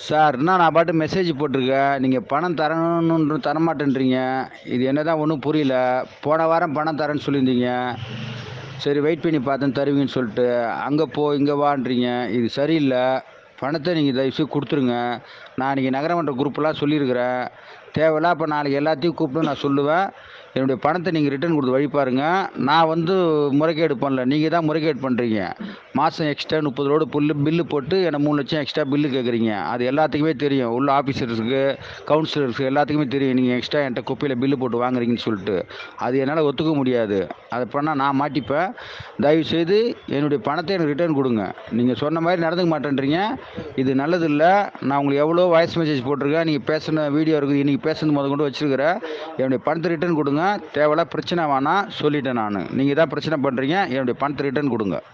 sir என்ன நான் பாட்டு மெசேஜ் போட்டிருக்கேன் நீங்கள் பணம் தரணுன்னு தரமாட்டேன்றீங்க இது என்ன தான் ஒன்றும் புரியல போன வாரம் பணம் தரேன்னு சொல்லியிருந்தீங்க சரி வெயிட் பண்ணி பார்த்தேன் தருவீங்கன்னு சொல்லிட்டு அங்கே போ இங்கே வான்றீங்க இது சரியில்லை பணத்தை நீங்கள் தயவுசெய்து கொடுத்துருங்க நான் இன்றைக்கி நகரமன்ற குரூப்லாம் சொல்லியிருக்கிறேன் தேவையில்ல அப்போ நாளைக்கு எல்லாத்தையும் கூப்பிட்டு நான் சொல்லுவேன் என்னுடைய பணத்தை நீங்கள் ரிட்டர்ன் கொடுத்து வழி பாருங்க நான் வந்து முறைகேடு பண்ணல நீங்கள் தான் முறைகேடு பண்ணுறீங்க மாதம் எக்ஸ்ட்ரா முப்பது ரோடு புல்லு பில்லு போட்டு எனக்கு மூணு லட்சம் எக்ஸ்ட்ரா பில்லு கேட்குறீங்க அது எல்லாத்துக்குமே தெரியும் உள்ள ஆஃபீஸர்ஸுக்கு கவுன்சிலர்ஸுக்கு எல்லாத்துக்குமே தெரியும் நீங்கள் எக்ஸ்ட்ரா என்கிட்ட குப்பையில் பில்லு போட்டு வாங்குறீங்கன்னு சொல்லிட்டு அது என்னால் ஒத்துக்க முடியாது அதை பண்ணால் நான் மாட்டிப்பேன் தயவுசெய்து என்னுடைய பணத்தை எனக்கு ரிட்டர்ன் கொடுங்க நீங்கள் சொன்ன மாதிரி நடந்துக்க மாட்டேன்றீங்க இது நல்லது இல்லை நான் உங்களுக்கு எவ்வளோ வாய்ஸ் மெசேஜ் போட்டிருக்கேன் நீங்கள் பேசின வீடியோ இருக்குது இன்றைக்கி பேசுனது முத கொண்டு வச்சுருக்கிறேன் என்னுடைய பணத்தை ரிட்டர்ன் கொடுங்க தேவையில்ல பிரச்சனை வேணாம் சொல்லிட்டேன் நான் நீங்கள் தான் பிரச்சனை பண்ணுறீங்க என்னுடைய பணத்தை ரிட்டர்ன் கொடுங்க